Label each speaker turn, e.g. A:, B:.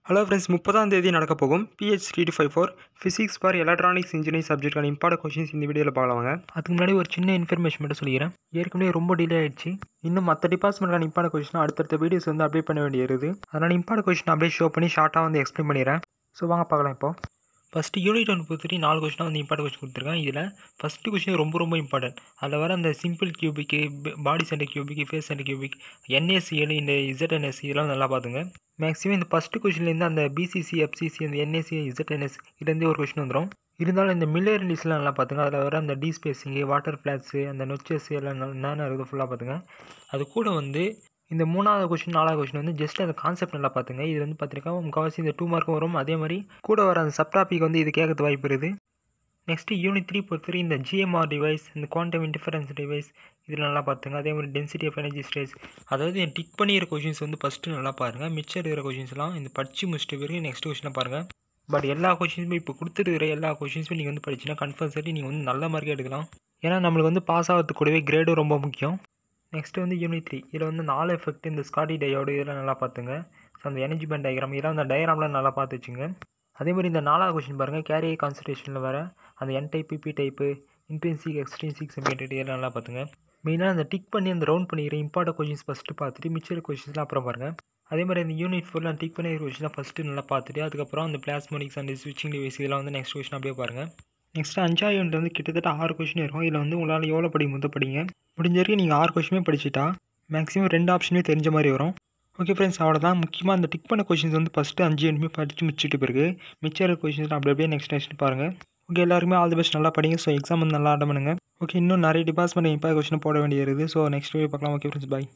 A: hello friends முப்பதாம் தேதி நடக்க போகும் PH three two five four physics for electronics engineering சப்ஜெக்டான இம்பார்ட் கொஷின்ஸ் இந்த வீடியோவில் பார்க்கலாங்க
B: அதுக்கு முன்னாடி ஒரு சின்ன இன்ஃபர்மேஷன் மட்டும் சொல்லிக்கிறேன் ஏற்கனவே ரொம்ப டிலே ஆயிடுச்சு இன்னும் மற்ற டிபார்ட்மெண்ட்டான இம்பார்ட் கொஷின் அடுத்தடுத்த வீடியோஸ் வந்து அப்டேட் பண்ண வேண்டியிருக்குது அதனால் இம்பார்ட் கொஷின் அப்படியே ஷோ பண்ணி ஷார்ட்டாக வந்து எக்ஸ்பிளைன் பண்ணிடுறேன் ஸோ வாங்க பார்க்கலாம் இப்போ ஃபஸ்ட்டு யூனிட் ஒன் பொறுத்தவரை நாலு கொஷினாக வந்து இம்பார்ட் கொஷின் கொடுத்துருக்கேன் இதில் ஃபஸ்ட்டு கொஷின் ரொம்ப ரொம்ப இம்பார்ட்டன்ட் அதில் வர அந்த simple cubic body centre cubic face centre cubic NaCl இந்த இசட்என்எஸ் இதெல்லாம் நல்லா பார்த்துங்க மேக்ஸிமம் இந்த ஃபஸ்ட்டு கொஷின்லேருந்து அந்த பிசிசி எஃப்சிசி அந்த என்ஏசி இசட்என்எஸ் இதுலேருந்தே ஒரு கொஷின் வந்துடும் இருந்தாலும் இந்த மில்லர் லிஸ்ட்லாம் நல்லா பார்த்துங்க அதில் வர அந்த டி ஸ்பேஸிங்கு வாட்டர் ஃப்ளாட்ஸு அந்த நொச்சஸ் எல்லாம் என்னென்ன இருக்குது ஃபுல்லாக பார்த்துங்க அது கூட வந்து இந்த மூணாவது கொஷின் நாலாவது கொஷின் வந்து ஜஸ்ட் அந்த கான்செப்ட் நல்லா பார்த்துங்க இது வந்து பார்த்துருக்கா முக்கால்வாசி இந்த டூ மார்க்கும் வரும் அதே மாதிரி கூட வர அந்த சப் டாபிக் வந்து இது கேட்கறது வாய்ப்பு இருக்குது நெக்ஸ்ட்டு யூனிட் த்ரீ பொறுத்தவரை இந்த ஜிஎம்ஆர் டிவைஸ் இந்த குவாண்டம் இன்டிஃபரன்ஸ் டிவைஸ் இதில் நல்லா பார்த்துங்க அதே மாதிரி டென்சிட்டி ஆஃப் எனர்ஜி ஸ்டேஜ் அதாவது என் டிக் பண்ணிக்கிற கொஷின்ஸ் வந்து ஃபஸ்ட்டு நல்லா பாருங்கள் மிச்சம் இருக்கிற கொஷின்ஸ்லாம் இந்த படித்து முடிச்சிட்டு பிறகு நெக்ஸ்ட் கொஷினை பாருங்கள் பட் எல்லா கொஷின்ஸுமே இப்போ கொடுத்துருக்கிற எல்லா கொஷின்ஸுமே நீங்கள் வந்து படிச்சுன்னா கன்ஃபர்சரி நீங்கள் வந்து நல்ல மார்க்கே எடுக்கலாம் ஏன்னா நம்மளுக்கு வந்து பாஸ் ஆகிறதுக்கு கூடவே கிரேடும் ரொம்ப முக்கியம் நெக்ஸ்ட்டு வந்து யூனிட் த்ரீ இதில் வந்து நாலு எஃபெக்ட் இந்த ஸ்காட்டி டயோடு இதெல்லாம் நல்லா பார்த்துங்க ஸோ அந்த எனர்ஜி பேண்ட் டயக்ராம் இதெல்லாம் அந்த டயக்ராம்லாம் நல்லா பார்த்து வச்சுங்க அதே மாதிரி இந்த நாலாவது கொஷின் பாருங்கள் கேரி கான்சன்ட்ரேஷனில் வர அந்த N type PP type intrinsic extrinsic செமிடேட் இதெல்லாம் நல்லா பார்த்துங்க மெயினாக அந்த டிக் பண்ணி அந்த ரவுண்ட் பண்ணிக்கிற இம்பார்ட்டன் கொஷின்ஸ் ஃபஸ்ட்டு பார்த்துட்டு மிச்சர் கொஷின்ஸ்லாம் அப்புறம் பாருங்கள் அதே மாதிரி இந்த யூனிட் ஃபுல்லாக டிக் பண்ணி கொஷின்லாம் ஃபஸ்ட்டு நல்லா பார்த்துட்டு அதுக்கப்புறம் அந்த பிளாஸ்மோனிக்ஸ் அண்ட் ஸ்விட்சிங் டிவைஸ் இதெல்லாம் வந்து நெக்ஸ்ட் கொஷின் அப்படியே பாருங்கள் நெக்ஸ்ட்டு அஞ்சாவது யூனிட் வந்து கிட்டத்தட்ட ஆறு கொஷின் இருக்கும் இதில் வந்து உங்களால் எவ்வளோ படிக்க முத படிங்க முடிஞ்ச வரைக்கும் நீங்கள் ஆறு கொஷினுமே படிச்சுட்டா மேக்ஸிமம் ரெண்டு ஆப்ஷனுமே தெரிஞ்ச மாதிரி வரும் ஓகே ஃப்ரெண்ட்ஸ் அவ்வளோதான் முக்கியமாக அந்த டிக் பண்ண கொஷின்ஸ் வந்து ஃபஸ்ட்டு அஞ்சு யூனிட்மே படித்து முடிச்சுட்டு பிறகு மிச்சர் கொஷின்ஸ் அப்படி அப்படியே நெக்ஸ்ட் நெக்ஸ்ட் பாருங்கள் ஓகே எல்லாருமே ஆல் தி பெஸ்ட் நல்லா படிங்க ஸோ எக்ஸாம் வந்து நல்லா அட்டன் பண்ணுங்கள் ஓகே இன்னும் நிறைய டிபார்ட்மெண்ட் இப்போ கொஷின் போட வேண்டியது ஸோ நெக்ஸ்ட் வீடியோ பார்க்கலாம் ஓகே ஃப்ரெண்ட்ஸ் பாய்